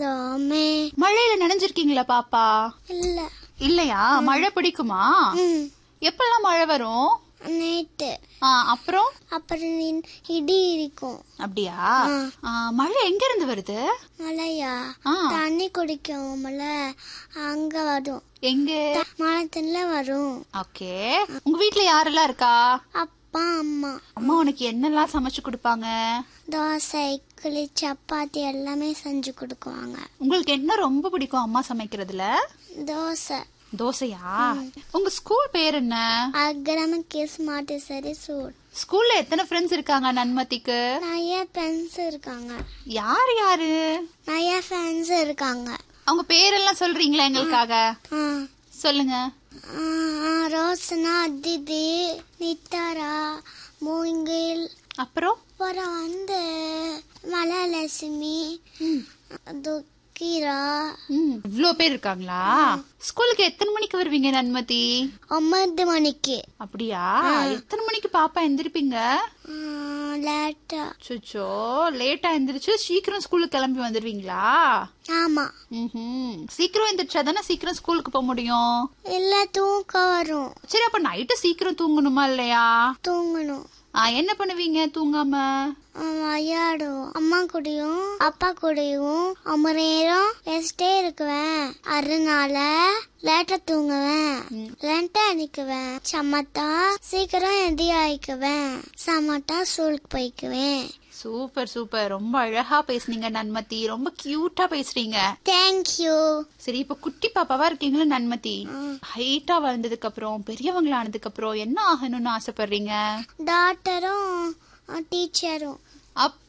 வந்தோமே மழையில நனைஞ்சிருக்கீங்களா பாப்பா இல்ல இல்லையா மழை பிடிக்குமா ம் எப்பெல்லாம் மழை வரும் நைட்டு ஆ, அப்புறம் அப்புறம் நின்- இடி இருக்கும் அப்படியா ஆ, மழை எங்க இருந்து வருது மழையா ஆ. தண்ணி குடிக்கும்ல அங்க வரும் எங்க மரத்துல வரும் ஓகே உங்க வீட்ல யாரெல்லாம் இருக்கா அப்பா அம்மா அம்மா உனக்கு என்னெல்லாம் சமைச்சு கொடுப்பாங்க தோசை இட்லி சப்பாத்தி எல்லாமே செஞ்சு கொடுக்குவாங்க உங்களுக்கு என்ன ரொம்ப பிடிக்கும் அம்மா சமைக்கிறதுல தோசை தோசையா உங்க ஸ்கூல் பேர் என்ன அக்ரம கிஸ் மாட்டு சரி சூட் ஸ்கூல்ல எத்தனை ஃப்ரெண்ட்ஸ் இருக்காங்க நன்மதிக்கு நிறைய ஃப்ரெண்ட்ஸ் இருக்காங்க யார் யாரு நிறைய ஃப்ரெண்ட்ஸ் இருக்காங்க அவங்க பேரெல்லாம் சொல்றீங்களா எங்களுக்காக ஆ. சொல்லுங்க ஆ, ஆ, ரோசனா அதிதி நித்தாரா மூங்கில் அப்புறம் அப்புறம் வந்து மலலட்சுமி துக்கிரா ம், இவ்ளோ பேர் இருக்காங்களா ஸ்கூலுக்கு எத்தனை மணிக்கு வருவீங்க நன்மதி ஒன்பது மணிக்கு அப்படியா எத்தனை மணிக்கு பாப்பா எந்திரிப்பீங்க லேட்டா சுச்சோ லேட்டா எந்திரிச்சு சீக்கிரம் ஸ்கூலுக்கு கிளம்பி வந்துருவீங்களா ஆமா ம்ஹும். சீக்கிரம் எந்திரிச்சா தானே சீக்கிரம் ஸ்கூலுக்கு போக முடியும் இல்ல தூக்கம் வரும் சரி அப்ப நைட்டு சீக்கிரம் தூங்கணுமா இல்லையா தூங்கணும் ஆ, என்ன பண்ணுவீங்க தூங்காம ஆ, விளையாடுவோம் அம்மா கூடயும் அப்பா கூடயும் ரொம்ப நேரம் பேசிட்டே இருக்குவேன் அதனால லேட்டா தூங்குவேன் லேட்டா அடிக்குவேன் சமத்தா சீக்கிரம் எதி ஆயிக்குவேன் சமத்தா ஸ்கூலுக்கு போய்க்குவேன் சூப்பர் சூப்பர் ரொம்ப அழகா பேசுனீங்க நன்மதி ரொம்ப கியூட்டா பேசுறீங்க தேங்க்யூ சரி இப்ப குட்டி பாப்பாவா இருக்கீங்களா நன்மதி ஹைட்டா வளர்ந்ததுக்கு அப்புறம் பெரியவங்களானதுக்கு அப்புறம் என்ன ஆகணும்னு ஆசைப்படுறீங்க டாக்டரும் டீச்சரும் அப்